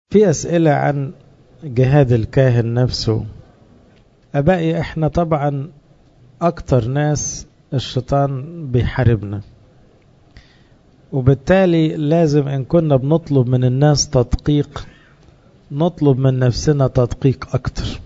في أسئلة عن جهاد الكاهن نفسه أبائي إحنا طبعا أكتر ناس الشيطان بيحاربنا وبالتالي لازم إن كنا بنطلب من الناس تدقيق نطلب من نفسنا تدقيق أكتر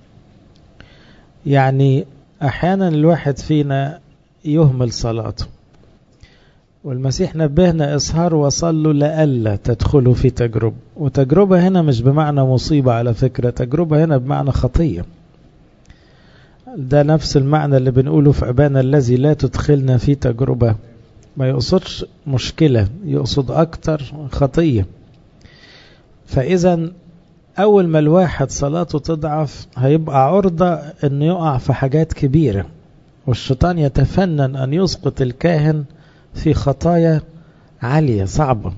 يعني أحيانا الواحد فينا يهمل صلاته والمسيح نبهنا إسهار وصلوا لألا تدخلوا في تجربة وتجربة هنا مش بمعنى مصيبة على فكرة تجربة هنا بمعنى خطية ده نفس المعنى اللي بنقوله في أبانا الذي لا تدخلنا في تجربة ما يقصدش مشكلة يقصد أكتر خطية فإذا أول ما الواحد صلاته تضعف هيبقى عرضة أنه يقع في حاجات كبيرة والشيطان يتفنن أن يسقط الكاهن في خطايا عالية صعبة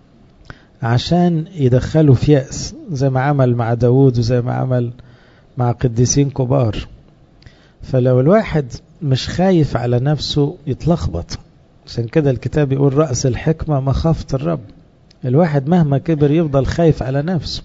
عشان يدخلوا في يأس زي ما عمل مع داود وزي ما عمل مع قديسين كبار فلو الواحد مش خايف على نفسه يتلخبط عشان كده الكتاب يقول رأس الحكمة مخافة الرب الواحد مهما كبر يفضل خايف على نفسه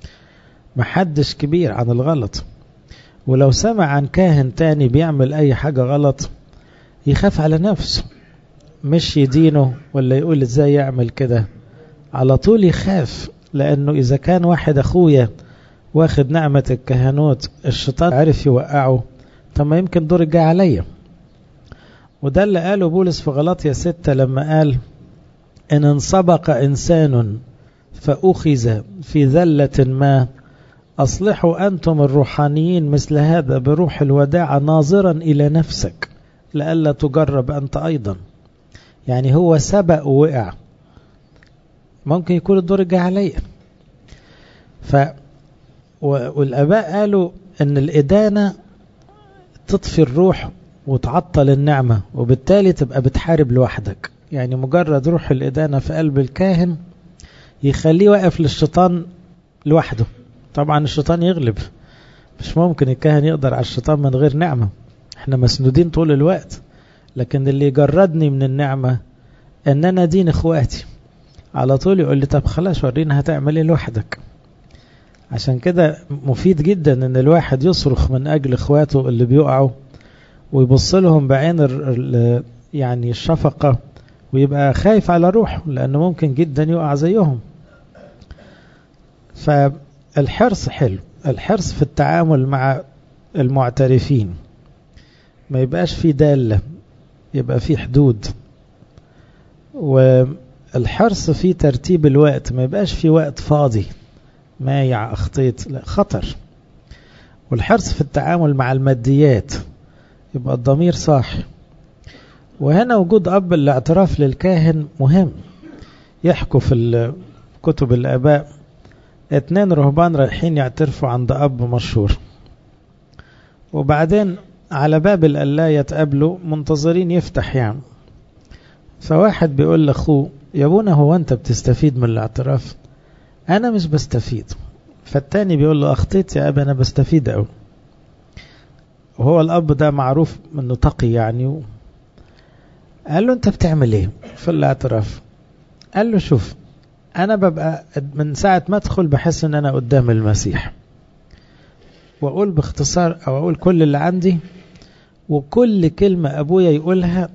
محدش كبير عن الغلط ولو سمع عن كاهن تاني بيعمل أي حاجة غلط يخاف على نفسه مش يدينه ولا يقول ازاي يعمل كده على طول يخاف لأنه إذا كان واحد أخويا واخد نعمة الكهنوت الشيطان عرف يوقعه طب ما يمكن دور الجاي عليا وده اللي قاله بولس في غلطية ستة لما قال إن انسبق إنسان فأخذ في ذلة ما أصلحوا أنتم الروحانيين مثل هذا بروح الوداع ناظرا إلى نفسك لئلا تجرب أنت أيضا يعني هو سبق ووقع ممكن يكون الدور الجاي عليا ف والآباء قالوا أن الإدانة تطفي الروح وتعطل النعمة وبالتالي تبقى بتحارب لوحدك يعني مجرد روح الإدانة في قلب الكاهن يخليه واقف للشيطان لوحده طبعا الشيطان يغلب مش ممكن الكاهن يقدر على الشيطان من غير نعمة احنا مسنودين طول الوقت لكن اللي يجردني من النعمة ان انا دين اخواتي على طول يقول لي طب خلاص ورينا هتعمل ايه لوحدك عشان كده مفيد جدا ان الواحد يصرخ من اجل اخواته اللي بيقعوا ويبص لهم بعين يعني الشفقة ويبقى خايف على روحه لانه ممكن جدا يقع زيهم فالحرص حلو الحرص في التعامل مع المعترفين ما يبقاش في دالة يبقى في حدود والحرص في ترتيب الوقت ما يبقاش في وقت فاضي مايع أخطيت لا خطر والحرص في التعامل مع الماديات يبقى الضمير صاحي وهنا وجود أب الاعتراف للكاهن مهم يحكوا في كتب الآباء اتنين رهبان رايحين يعترفوا عند أب مشهور وبعدين على باب القلاية تقابلوا منتظرين يفتح يعني فواحد بيقول لأخوه يا ابونا هو أنت بتستفيد من الاعتراف أنا مش بستفيد فالتاني بيقول له أخطيت يا أبي أنا بستفيد أوي وهو الأب ده معروف أنه تقي يعني و... قال له أنت بتعمل إيه في الاعتراف قال له شوف أنا ببقى من ساعة ما أدخل بحس أن أنا قدام المسيح وأقول باختصار أو أقول كل اللي عندي وكل كلمة أبويا يقولها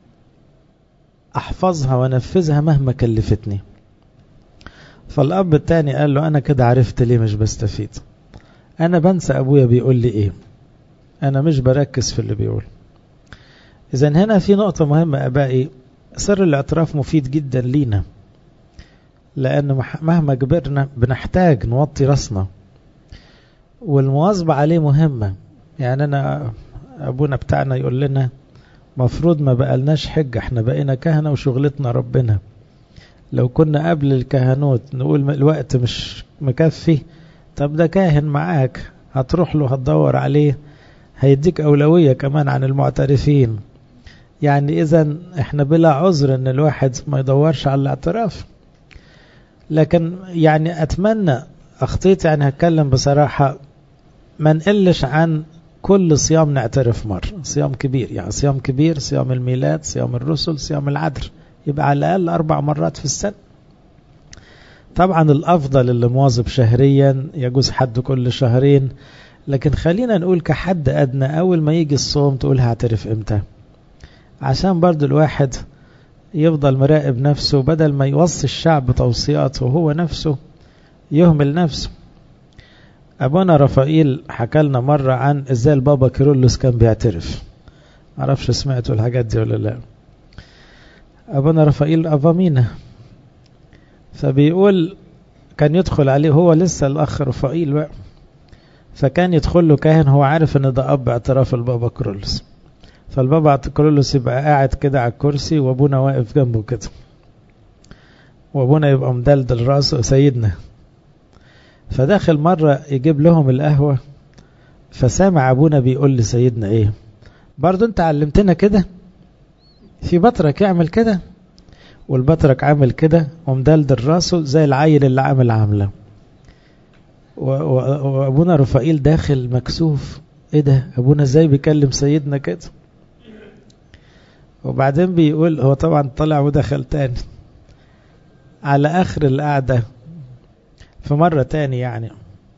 أحفظها وأنفذها مهما كلفتني فالأب التاني قال له أنا كده عرفت ليه مش بستفيد أنا بنسى أبويا بيقول لي إيه أنا مش بركز في اللي بيقول إذا هنا في نقطة مهمة أبائي سر الاعتراف مفيد جدا لينا لأن مهما كبرنا بنحتاج نوطي راسنا والمواظبة عليه مهمة يعني أنا أبونا بتاعنا يقول لنا مفروض ما بقالناش حجة احنا بقينا كهنة وشغلتنا ربنا لو كنا قبل الكهنوت نقول الوقت مش مكفي طب ده كاهن معاك هتروح له هتدور عليه هيديك أولوية كمان عن المعترفين يعني إذا احنا بلا عذر ان الواحد ما يدورش على الاعتراف لكن يعني أتمنى أخطيت يعني هتكلم بصراحة ما نقلش عن كل صيام نعترف مرة صيام كبير يعني صيام كبير صيام الميلاد صيام الرسل صيام العذر يبقى على الأقل أربع مرات في السنة طبعا الأفضل اللي مواظب شهريا يجوز حد كل شهرين لكن خلينا نقول كحد أدنى أول ما يجي الصوم تقول هعترف إمتى عشان برضو الواحد يفضل مراقب نفسه بدل ما يوصي الشعب بتوصياته وهو نفسه يهمل نفسه أبونا رفائيل حكى لنا مرة عن إزاي البابا كيرلس كان بيعترف معرفش سمعتوا الحاجات دي ولا لا أبونا رفائيل أفامينا فبيقول كان يدخل عليه هو لسه الأخ رفائيل بقى فكان يدخل له كاهن هو عارف ان ده اب اعتراف البابا كرولوس فالبابا كرولوس يبقى قاعد كده على الكرسي وابونا واقف جنبه كده وابونا يبقى مدلدل راسه سيدنا فداخل مرة يجيب لهم القهوة فسامع ابونا بيقول لسيدنا ايه برضو انت علمتنا كده في بطرك يعمل كده والبطرك عامل كده ومدلدل راسه زي العيل اللي عامل عامله وابونا رفائيل داخل مكسوف ايه ده ابونا ازاي بيكلم سيدنا كده وبعدين بيقول هو طبعا طلع ودخل تاني على اخر القعدة في مرة تاني يعني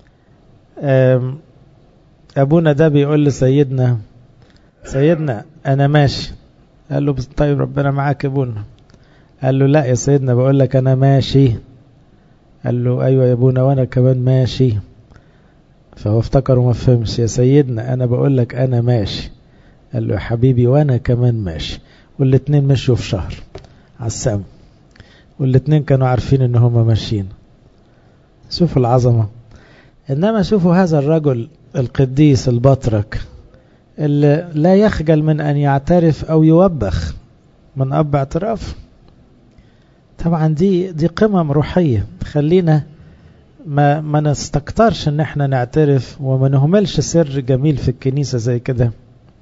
ابونا ده بيقول لسيدنا سيدنا انا ماشي قال له طيب ربنا معاك يا ابونا قال له لا يا سيدنا بقول لك انا ماشي قال له ايوه يا ابونا وانا كمان ماشي فهو افتكر وما فهمش يا سيدنا انا بقول لك انا ماشي قال له يا حبيبي وانا كمان ماشي والاتنين مشوا في شهر على السم والاتنين كانوا عارفين ان هما ماشيين شوفوا العظمة انما شوفوا هذا الرجل القديس البطرك اللي لا يخجل من ان يعترف او يوبخ من اب اعتراف طبعا دي دي قمم روحية تخلينا ما ما نستكترش ان احنا نعترف وما نهملش سر جميل في الكنيسة زي كده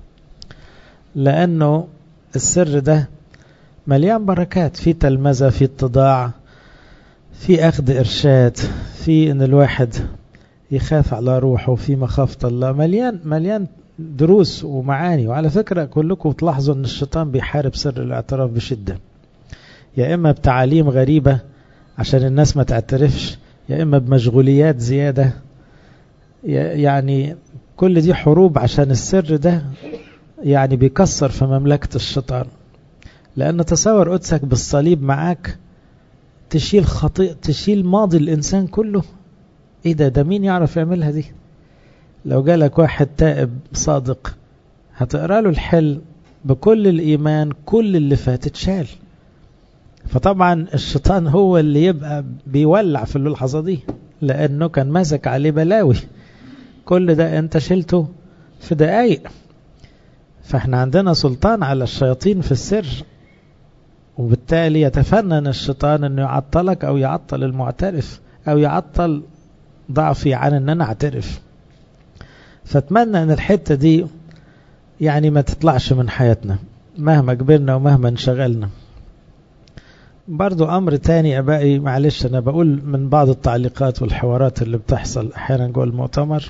لانه السر ده مليان بركات في تلمذة في اتضاع في اخذ ارشاد في ان الواحد يخاف على روحه في مخافة الله مليان مليان دروس ومعاني وعلى فكرة كلكم تلاحظوا ان الشيطان بيحارب سر الاعتراف بشدة يا اما بتعاليم غريبة عشان الناس ما تعترفش يا اما بمشغوليات زيادة يعني كل دي حروب عشان السر ده يعني بيكسر في مملكة الشيطان لأن تصور قدسك بالصليب معاك تشيل خطيء تشيل ماضي الإنسان كله إيه ده ده مين يعرف يعملها دي لو جالك واحد تائب صادق هتقرأ له الحل بكل الإيمان كل اللي فات اتشال فطبعا الشيطان هو اللي يبقى بيولع في اللحظة دي لأنه كان ماسك عليه بلاوي كل ده أنت شلته في دقايق فاحنا عندنا سلطان على الشياطين في السر وبالتالي يتفنن الشيطان انه يعطلك او يعطل المعترف او يعطل ضعفي عن ان انا اعترف فاتمنى ان الحتة دي يعني ما تطلعش من حياتنا مهما كبرنا ومهما انشغلنا برضو امر تاني ابائي معلش انا بقول من بعض التعليقات والحوارات اللي بتحصل احيانا جوه المؤتمر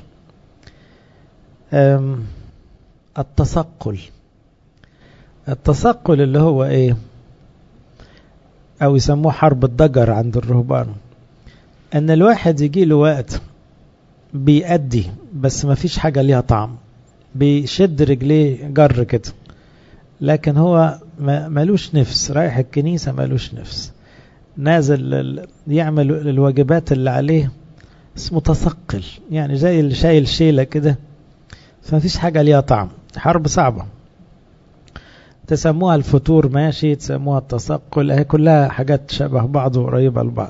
التثقل التثقل اللي هو ايه او يسموه حرب الضجر عند الرهبان ان الواحد يجي له وقت بيأدي بس ما فيش حاجة ليها طعم بيشد رجليه جر كده لكن هو ملوش نفس رايح الكنيسة ملوش نفس نازل يعمل الواجبات اللي عليه اسمه تثقل يعني زي اللي شايل شيلة كده فما فيش حاجة ليها طعم حرب صعبة تسموها الفتور ماشي تسموها التثقل هي كلها حاجات شبه بعض وقريبة لبعض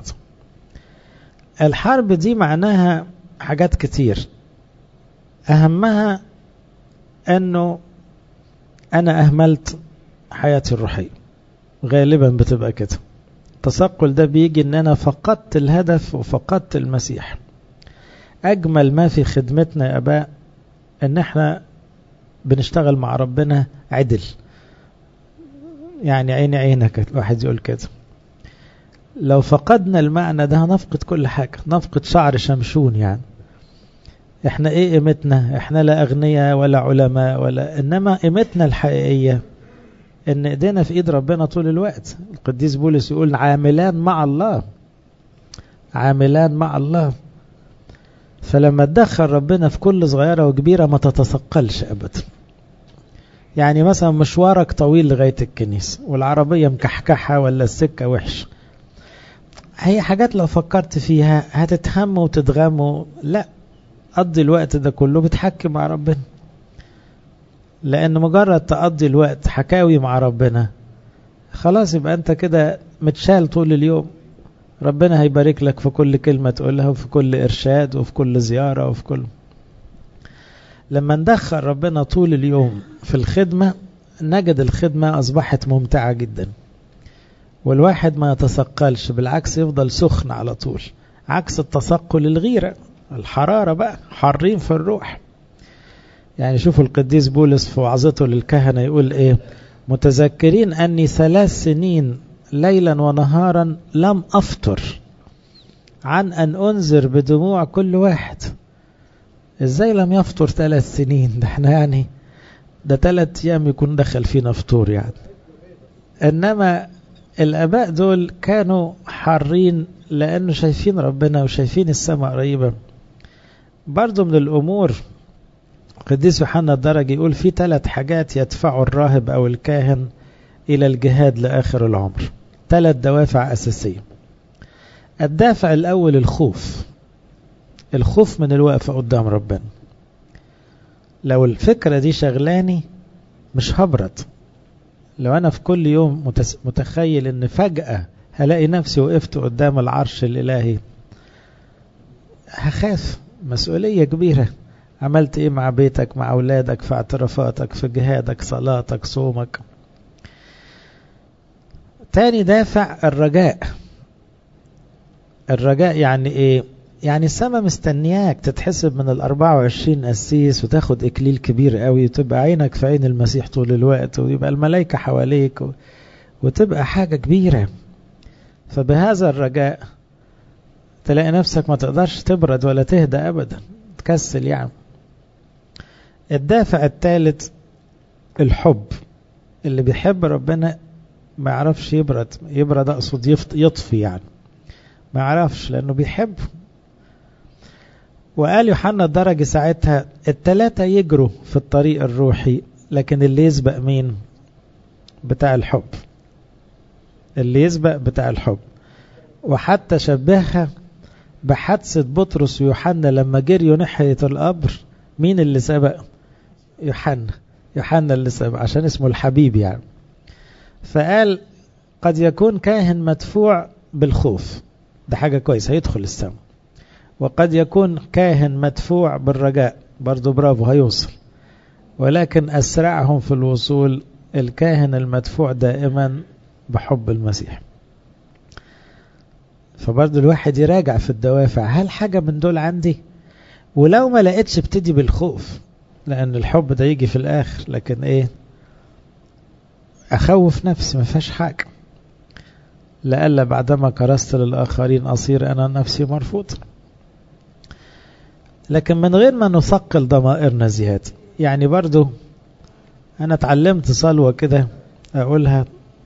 الحرب دي معناها حاجات كتير أهمها أنه أنا أهملت حياتي الروحية غالبا بتبقى كده التثقل ده بيجي أن أنا فقدت الهدف وفقدت المسيح أجمل ما في خدمتنا يا أباء أن احنا بنشتغل مع ربنا عدل يعني عيني عينك الواحد يقول كده لو فقدنا المعنى ده هنفقد كل حاجة نفقد شعر شمشون يعني احنا ايه قيمتنا احنا لا اغنياء ولا علماء ولا انما قيمتنا الحقيقية ان ايدينا في ايد ربنا طول الوقت القديس بولس يقول عاملان مع الله عاملان مع الله فلما تدخل ربنا في كل صغيرة وكبيرة ما تتثقلش أبدا يعني مثلا مشوارك طويل لغاية الكنيسة والعربية مكحكحة ولا السكة وحش هي حاجات لو فكرت فيها هتتهم وتتغم لا قضي الوقت ده كله بتحكي مع ربنا لأن مجرد تقضي الوقت حكاوي مع ربنا خلاص يبقى أنت كده متشال طول اليوم ربنا هيبارك لك في كل كلمة تقولها وفي كل إرشاد وفي كل زيارة وفي كل لما ندخل ربنا طول اليوم في الخدمة نجد الخدمة أصبحت ممتعة جدا والواحد ما يتثقلش بالعكس يفضل سخن على طول عكس التثقل الغيرة الحرارة بقى حارين في الروح يعني شوفوا القديس بولس في وعظته للكهنة يقول ايه متذكرين أني ثلاث سنين ليلا ونهارا لم أفطر عن أن أنذر بدموع كل واحد إزاي لم يفطر ثلاث سنين ده احنا يعني ده ثلاث أيام يكون دخل فينا فطور يعني إنما الآباء دول كانوا حارين لأنه شايفين ربنا وشايفين السماء قريبة برضو من الأمور قديس يوحنا الدرجي يقول في ثلاث حاجات يدفعوا الراهب أو الكاهن إلى الجهاد لآخر العمر ثلاث دوافع أساسية الدافع الأول الخوف الخوف من الوقفة قدام ربنا لو الفكرة دي شغلاني مش هبرد لو أنا في كل يوم متخيل أن فجأة هلاقي نفسي وقفت قدام العرش الإلهي هخاف مسؤولية كبيرة عملت ايه مع بيتك مع أولادك في اعترافاتك في جهادك صلاتك صومك تاني دافع الرجاء الرجاء يعني ايه يعني السماء مستنياك تتحسب من ال 24 قسيس وتاخد اكليل كبير قوي وتبقى عينك في عين المسيح طول الوقت ويبقى الملائكة حواليك وتبقى حاجة كبيرة فبهذا الرجاء تلاقي نفسك ما تقدرش تبرد ولا تهدى ابدا تكسل يعني الدافع الثالث الحب اللي بيحب ربنا ما يعرفش يبرد يبرد اقصد يطفي يعني ما يعرفش لانه بيحب وقال يوحنا الدرجة ساعتها التلاتة يجروا في الطريق الروحي لكن اللي يسبق مين بتاع الحب اللي يسبق بتاع الحب وحتى شبهها بحادثة بطرس ويوحنا لما جريوا ناحية القبر مين اللي سبق يوحنا يوحنا اللي سبق عشان اسمه الحبيب يعني فقال قد يكون كاهن مدفوع بالخوف ده حاجة كويس هيدخل السماء وقد يكون كاهن مدفوع بالرجاء برضو برافو هيوصل ولكن أسرعهم في الوصول الكاهن المدفوع دائما بحب المسيح فبرضو الواحد يراجع في الدوافع هل حاجة من دول عندي ولو ما لقيتش ابتدي بالخوف لأن الحب ده يجي في الآخر لكن إيه أخوف نفسي ما فيهاش حاجة لألا بعدما كرست للآخرين أصير أنا نفسي مرفوض لكن من غير ما نثقل ضمائرنا زيادة يعني برضو أنا اتعلمت صلوة كده أقولها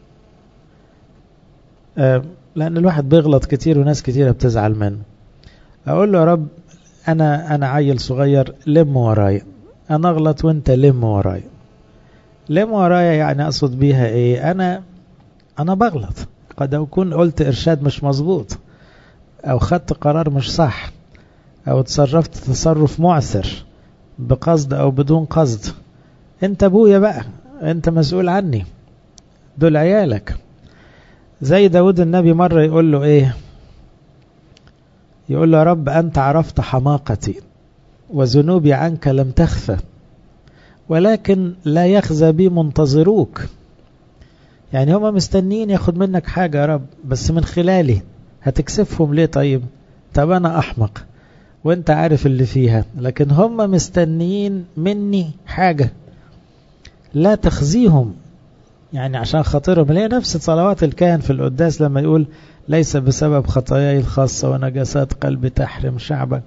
أه لأن الواحد بيغلط كتير وناس كتيرة بتزعل منه أقول له يا رب أنا أنا عيل صغير لم ورايا أنا أغلط وأنت لم ورايا لم ورايا يعني أقصد بيها إيه أنا أنا بغلط قد أكون قلت إرشاد مش مظبوط أو خدت قرار مش صح أو تصرفت تصرف معسر بقصد أو بدون قصد أنت أبويا بقى أنت مسؤول عني دول عيالك زي داود النبي مرة يقول له إيه يقول له يا رب أنت عرفت حماقتي وذنوبي عنك لم تخفى ولكن لا يخزى بي منتظروك يعني هما مستنيين ياخد منك حاجة يا رب بس من خلالي هتكسفهم ليه طيب طب أنا أحمق وانت عارف اللي فيها لكن هم مستنيين مني حاجة لا تخزيهم يعني عشان خاطرهم اللي هي نفس صلوات الكاهن في القداس لما يقول ليس بسبب خطاياي الخاصة ونجاسات قلبي تحرم شعبك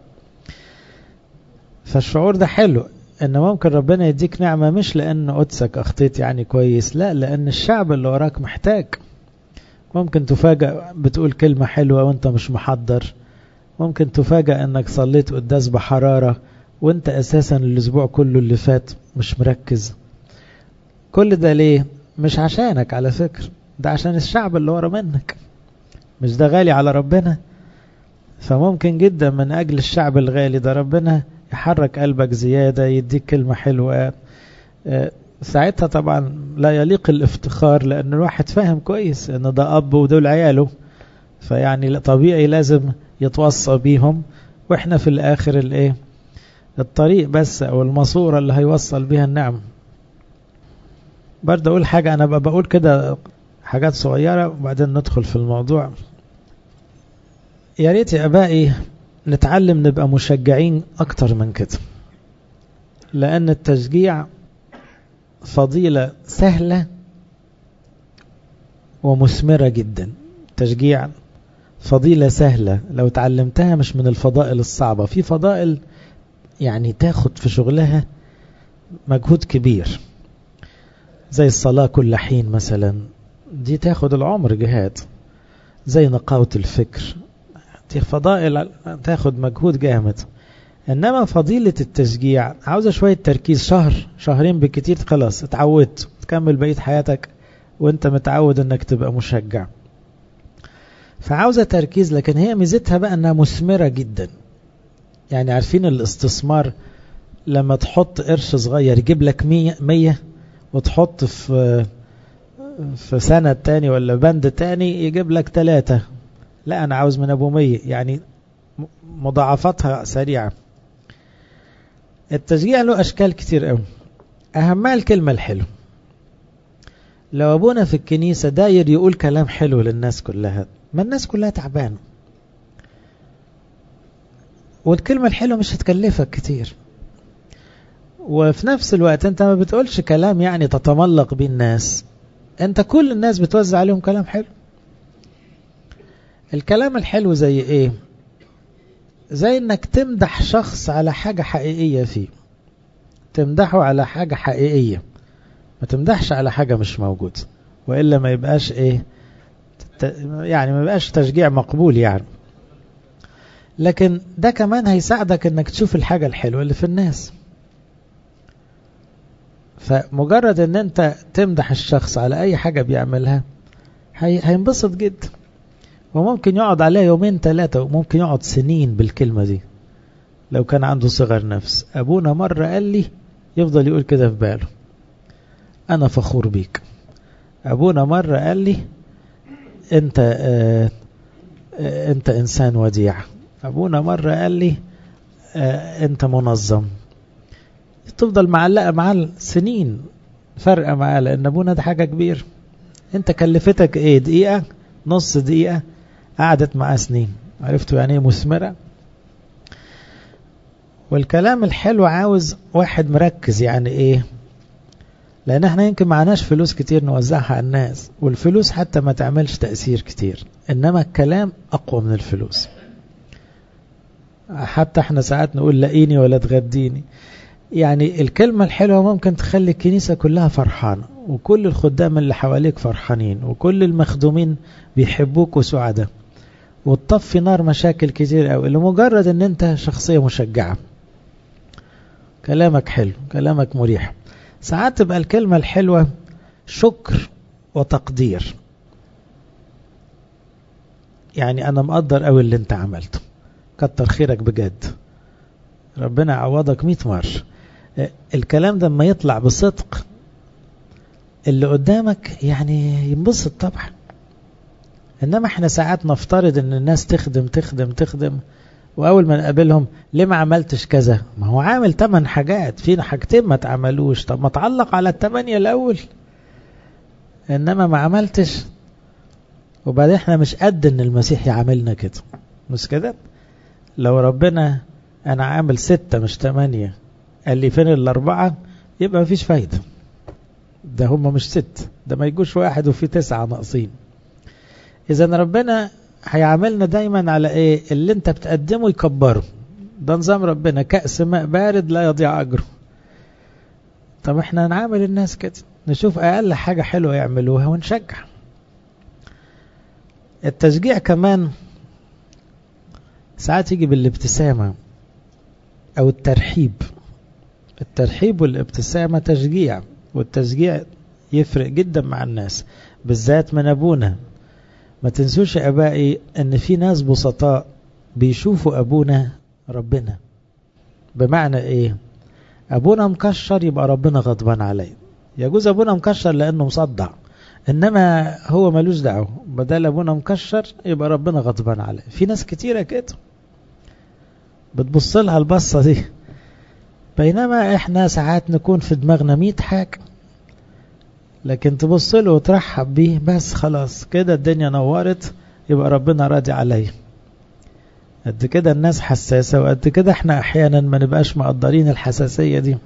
فالشعور ده حلو ان ممكن ربنا يديك نعمة مش لان قدسك اخطيت يعني كويس لا لان الشعب اللي وراك محتاج ممكن تفاجأ بتقول كلمة حلوة وانت مش محضر ممكن تفاجأ انك صليت قداس بحرارة وانت اساسا الاسبوع كله اللي فات مش مركز كل ده ليه مش عشانك على فكرة ده عشان الشعب اللي ورا منك مش ده غالي على ربنا فممكن جدا من اجل الشعب الغالي ده ربنا يحرك قلبك زيادة يديك كلمة حلوة ساعتها طبعا لا يليق الافتخار لان الواحد فاهم كويس ان ده اب ودول عياله فيعني طبيعي لازم يتوصى بيهم واحنا في الاخر الايه الطريق بس او الماسوره اللي هيوصل بيها النعم برضه اقول حاجه انا بقول كده حاجات صغيره وبعدين ندخل في الموضوع يا ريت يا ابائي نتعلم نبقى مشجعين اكتر من كده لان التشجيع فضيله سهله ومثمره جدا تشجيع فضيلة سهلة لو تعلمتها مش من الفضائل الصعبة في فضائل يعني تاخد في شغلها مجهود كبير زي الصلاة كل حين مثلا دي تاخد العمر جهاد زي نقاوة الفكر دي فضائل تاخد مجهود جامد انما فضيلة التشجيع عاوزة شوية تركيز شهر شهرين بالكتير خلاص اتعودت تكمل بقية حياتك وانت متعود انك تبقى مشجع فعاوزة تركيز لكن هي ميزتها بقى انها مثمرة جدا يعني عارفين الاستثمار لما تحط قرش صغير يجيب لك مية, مية وتحط في في سنة تاني ولا بند تاني يجيب لك تلاتة لا انا عاوز من ابو مية يعني مضاعفتها سريعة التشجيع له اشكال كتير قوي اهمها الكلمة الحلوة لو ابونا في الكنيسة داير يقول كلام حلو للناس كلها ما الناس كلها تعبانة والكلمة الحلوة مش هتكلفك كتير وفي نفس الوقت انت ما بتقولش كلام يعني تتملق بيه الناس انت كل الناس بتوزع عليهم كلام حلو الكلام الحلو زي ايه زي انك تمدح شخص على حاجة حقيقية فيه تمدحه على حاجة حقيقية ما تمدحش على حاجة مش موجودة وإلا ما يبقاش ايه يعني ما يبقاش تشجيع مقبول يعني لكن ده كمان هيساعدك انك تشوف الحاجة الحلوة اللي في الناس فمجرد ان انت تمدح الشخص على اي حاجة بيعملها هي هينبسط جدا وممكن يقعد عليها يومين ثلاثة وممكن يقعد سنين بالكلمة دي لو كان عنده صغر نفس أبونا مرة قال لي يفضل يقول كده في باله أنا فخور بيك أبونا مرة قال لي أنت آه آه أنت إنسان وديع أبونا مرة قال لي آه أنت منظم تفضل معلقة معاه سنين فرقة معاه لأن أبونا ده حاجة كبيرة أنت كلفتك إيه دقيقة نص دقيقة قعدت معاه سنين عرفتوا يعني ايه مثمرة والكلام الحلو عاوز واحد مركز يعني ايه لان احنا يمكن معناش فلوس كتير نوزعها على الناس والفلوس حتى ما تعملش تأثير كتير انما الكلام اقوى من الفلوس حتى احنا ساعات نقول لاقيني ولا تغديني يعني الكلمة الحلوة ممكن تخلي الكنيسة كلها فرحانة وكل الخدام اللي حواليك فرحانين وكل المخدومين بيحبوك وسعداء وتطفي نار مشاكل كتير قوي لمجرد ان انت شخصية مشجعة كلامك حلو كلامك مريح ساعات تبقى الكلمة الحلوة شكر وتقدير يعني انا مقدر قوي اللي انت عملته كتر خيرك بجد ربنا يعوضك 100 مرة الكلام ده لما يطلع بصدق اللي قدامك يعني ينبسط طبعا انما احنا ساعات نفترض ان الناس تخدم تخدم تخدم واول ما نقابلهم ليه ما عملتش كذا ما هو عامل تمن حاجات فينا حاجتين ما تعملوش طب ما تعلق على التمانية الاول انما ما عملتش وبعدين احنا مش قد ان المسيح يعاملنا كده مش كده لو ربنا انا عامل ستة مش تمانية قال لي فين الاربعة يبقى مفيش فايدة ده هم مش ست ده ما يجوش واحد وفي تسعة ناقصين اذا ربنا هيعاملنا دايما على ايه اللي انت بتقدمه يكبره ده نظام ربنا كأس ماء بارد لا يضيع اجره طب احنا نعامل الناس كده نشوف اقل حاجة حلوة يعملوها ونشجع التشجيع كمان ساعات يجي بالابتسامة أو الترحيب الترحيب والابتسامة تشجيع والتشجيع يفرق جدا مع الناس بالذات من أبونا ما تنسوش يا أبائي أن في ناس بسطاء بيشوفوا أبونا ربنا بمعنى إيه أبونا مكشر يبقى ربنا غضبان عليه يجوز أبونا مكشر لأنه مصدع إنما هو ملوش دعوه بدل أبونا مكشر يبقى ربنا غضبان عليه في ناس كتيرة كده بتبص لها البصة دي بينما احنا ساعات نكون في دماغنا ميت حاجة لكن تبص له وترحب بيه بس خلاص كده الدنيا نورت يبقى ربنا راضي عليا قد كده الناس حساسة وقد كده احنا احيانا ما نبقاش مقدرين الحساسية دي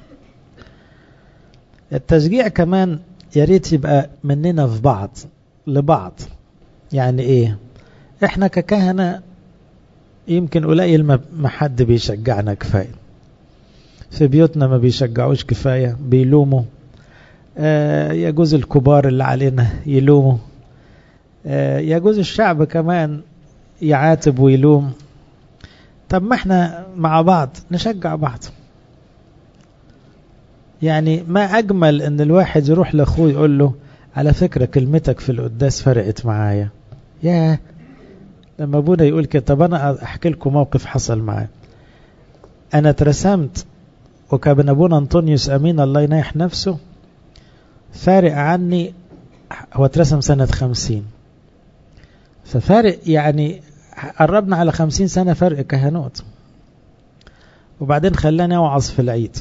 التشجيع كمان يا ريت يبقى مننا في بعض لبعض يعني ايه احنا ككهنة يمكن قليل ما حد بيشجعنا كفاية في بيوتنا ما بيشجعوش كفاية بيلوموا آه يجوز الكبار اللي علينا يلوموا آه يجوز الشعب كمان يعاتب ويلوم طب ما احنا مع بعض نشجع بعض يعني ما أجمل أن الواحد يروح لأخوه يقول له على فكرة كلمتك في القداس فرقت معايا يا لما أبونا يقول كده طب أنا أحكي لكم موقف حصل معايا أنا اترسمت وكان أبونا أنطونيوس أمين الله ينيح نفسه فارق عني هو اترسم سنة خمسين ففارق يعني قربنا على خمسين سنة فرق كهنوت وبعدين خلاني أوعظ في العيد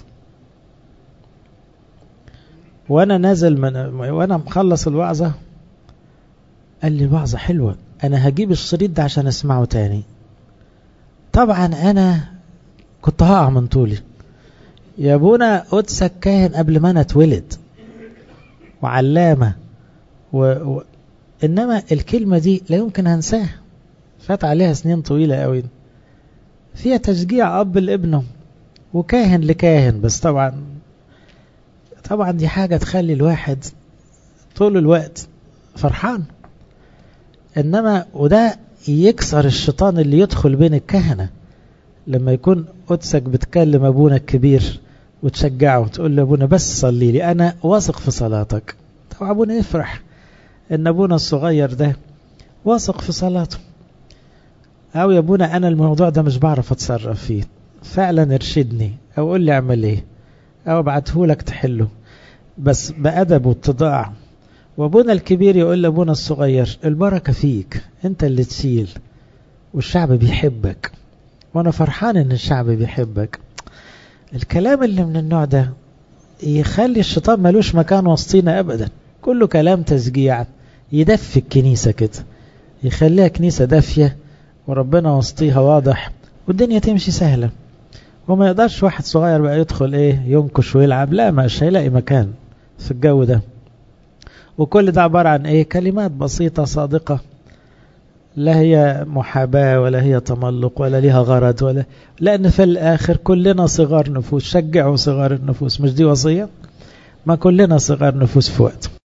وانا نازل من وانا مخلص الوعظة قال لي وعظة حلوة انا هجيب الشريط ده عشان اسمعه تاني طبعا انا كنت هقع من طولي يا ابونا قدسك كاهن قبل ما انا اتولد وعلامة و... و... انما الكلمة دي لا يمكن انساها فات عليها سنين طويلة قوي فيها تشجيع اب لابنه وكاهن لكاهن بس طبعا طبعا دي حاجة تخلي الواحد طول الوقت فرحان انما وده يكسر الشيطان اللي يدخل بين الكهنة لما يكون قدسك بتكلم ابونا الكبير وتشجعه وتقول له ابونا بس صلي لي انا واثق في صلاتك طبعا ابونا يفرح ان ابونا الصغير ده واثق في صلاته او يا ابونا انا الموضوع ده مش بعرف اتصرف فيه فعلا ارشدني او قول لي اعمل ايه او ابعته لك تحله بس بأدب واتضاع وابونا الكبير يقول لابونا الصغير البركة فيك انت اللي تشيل والشعب بيحبك وانا فرحان ان الشعب بيحبك الكلام اللي من النوع ده يخلي الشيطان ملوش مكان وسطينا ابدا كله كلام تشجيع يدفي الكنيسة كده يخليها كنيسة دافية وربنا وسطيها واضح والدنيا تمشي سهلة وما يقدرش واحد صغير بقى يدخل ايه ينكش ويلعب لا مش هيلاقي مكان في الجو ده وكل ده عبارة عن ايه كلمات بسيطة صادقة لا هي محاباة ولا هي تملق ولا ليها غرض ولا لأن في الآخر كلنا صغار نفوس شجعوا صغار النفوس مش دي وصية ما كلنا صغار نفوس في وقت